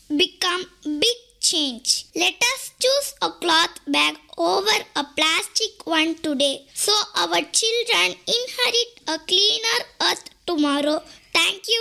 become big change. Let us choose a cloth bag over a plastic one today so our children inherit a cleaner earth tomorrow. Thank you.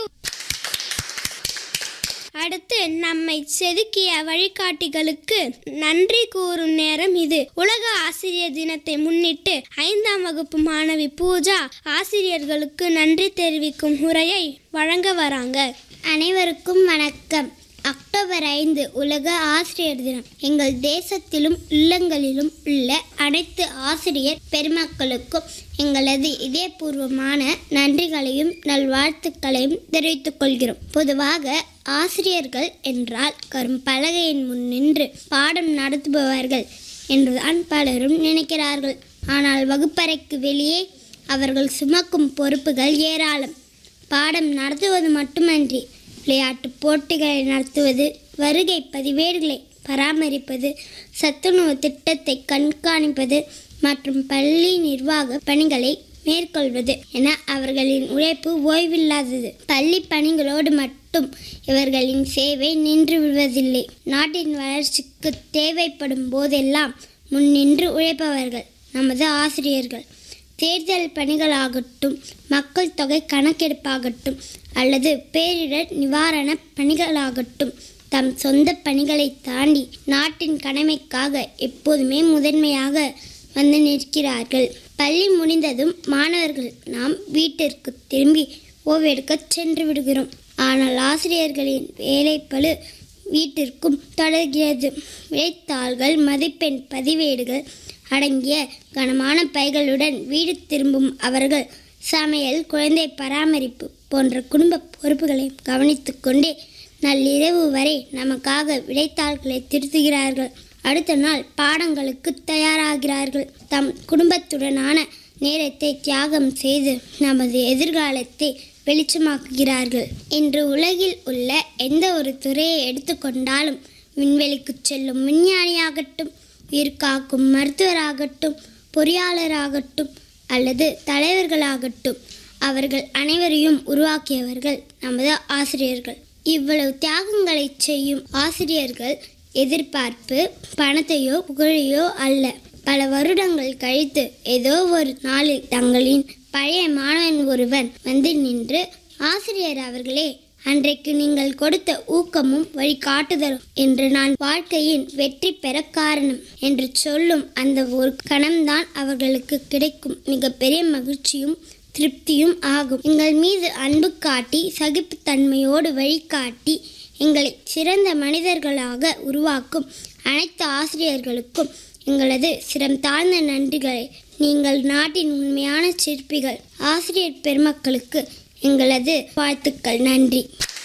அடுத்து நம்மை செதுக்கிய வழிகாட்டிகளுக்கு நன்றி கூறும் நேரம் இது உலக ஆசிரியர் தினத்தை முன்னிட்டு ஐந்தாம் வகுப்பு மாணவி பூஜா ஆசிரியர்களுக்கு நன்றி தெரிவிக்கும் உரையை வழங்க வராங்க அனைவருக்கும் வணக்கம் அக்டோபர் ஐந்து உலக ஆசிரியர் தினம் எங்கள் தேசத்திலும் இல்லங்களிலும் உள்ள அனைத்து ஆசிரியர் பெருமக்களுக்கும் எங்களது இதயபூர்வமான நன்றிகளையும் நல்வாழ்த்துக்களையும் தெரிவித்துக் கொள்கிறோம் பொதுவாக ஆசிரியர்கள் என்றால் கரும் பலகையின் முன் நின்று பாடம் நடத்துபவர்கள் என்றுதான் பலரும் நினைக்கிறார்கள் ஆனால் வகுப்பறைக்கு வெளியே அவர்கள் சுமக்கும் பொறுப்புகள் ஏராளம் பாடம் நடத்துவது மட்டுமன்றி விளையாட்டு போட்டிகளை நடத்துவது வருகை பதிவேடுகளை பராமரிப்பது சத்துணவு திட்டத்தை கண்காணிப்பது மற்றும் பள்ளி நிர்வாக பணிகளை மேற்கொள்வது என அவர்களின் உழைப்பு ஓய்வில்லாதது பள்ளி பணிகளோடு மட்டும் இவர்களின் சேவை நின்று விடுவதில்லை நாட்டின் வளர்ச்சிக்கு தேவைப்படும் போதெல்லாம் முன்னின்று உழைப்பவர்கள் நமது ஆசிரியர்கள் தேர்தல் பணிகளாகட்டும் மக்கள் தொகை கணக்கெடுப்பாகட்டும் அல்லது பேரிடர் நிவாரண பணிகளாகட்டும் தம் சொந்த பணிகளை தாண்டி நாட்டின் கடமைக்காக எப்போதுமே முதன்மையாக வந்து நிற்கிறார்கள் பள்ளி முடிந்ததும் மாணவர்கள் நாம் வீட்டிற்கு திரும்பி ஓய்வெடுக்கச் சென்று விடுகிறோம் ஆனால் ஆசிரியர்களின் வேலைப்பளு வீட்டிற்கும் தொடர்கிறது விடைத்தாள்கள் மதிப்பெண் பதிவேடுகள் அடங்கிய கனமான பைகளுடன் வீடு திரும்பும் அவர்கள் சமையல் குழந்தை பராமரிப்பு போன்ற குடும்ப பொறுப்புகளை கவனித்துக் கொண்டே நள்ளிரவு வரை நமக்காக விடைத்தாள்களை திருத்துகிறார்கள் அடுத்த நாள் பாடங்களுக்கு தயாராகிறார்கள் தம் குடும்பத்துடனான நேரத்தை தியாகம் செய்து நமது எதிர்காலத்தை வெளிச்சமாக்குகிறார்கள் இன்று உலகில் உள்ள எந்த ஒரு துறையை எடுத்துக்கொண்டாலும் விண்வெளிக்கு செல்லும் விஞ்ஞானியாகட்டும் உயிர் காக்கும் மருத்துவராகட்டும் பொறியாளராகட்டும் அல்லது தலைவர்களாகட்டும் அவர்கள் அனைவரையும் உருவாக்கியவர்கள் நமது ஆசிரியர்கள் இவ்வளவு தியாகங்களை செய்யும் ஆசிரியர்கள் எதிர்பார்ப்பு பணத்தையோ புகழையோ அல்ல பல வருடங்கள் கழித்து ஏதோ ஒரு நாளில் தங்களின் பழைய மாணவன் ஒருவன் வந்து நின்று ஆசிரியர் அவர்களே அன்றைக்கு நீங்கள் கொடுத்த ஊக்கமும் வழிகாட்டுதலும் என்று நான் வாழ்க்கையின் வெற்றி பெற காரணம் என்று சொல்லும் அந்த ஒரு கணம்தான் அவர்களுக்கு கிடைக்கும் மிகப்பெரிய மகிழ்ச்சியும் திருப்தியும் ஆகும் எங்கள் மீது அன்பு காட்டி சகிப்புத்தன்மையோடு வழிகாட்டி எங்களை சிறந்த மனிதர்களாக உருவாக்கும் அனைத்து ஆசிரியர்களுக்கும் எங்களது சிரம் தாழ்ந்த நன்றிகளை நீங்கள் நாட்டின் உண்மையான சிற்பிகள் ஆசிரியர் பெருமக்களுக்கு எங்களது வாழ்த்துக்கள் நன்றி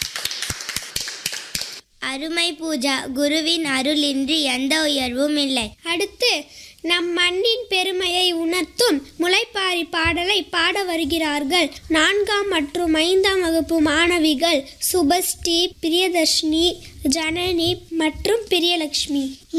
அருமை பூஜா குருவின் அருளின்றி எந்த உயர்வும் இல்லை அடுத்து நம் மண்ணின் பெருமையை உணர்த்தும் முளைப்பாரி பாடலை பாட வருகிறார்கள் நான்காம் மற்றும் ஐந்தாம் வகுப்பு மாணவிகள் சுபஸ்ரீ பிரியதர்ஷினி ஜனனி மற்றும் பிரியலட்சுமி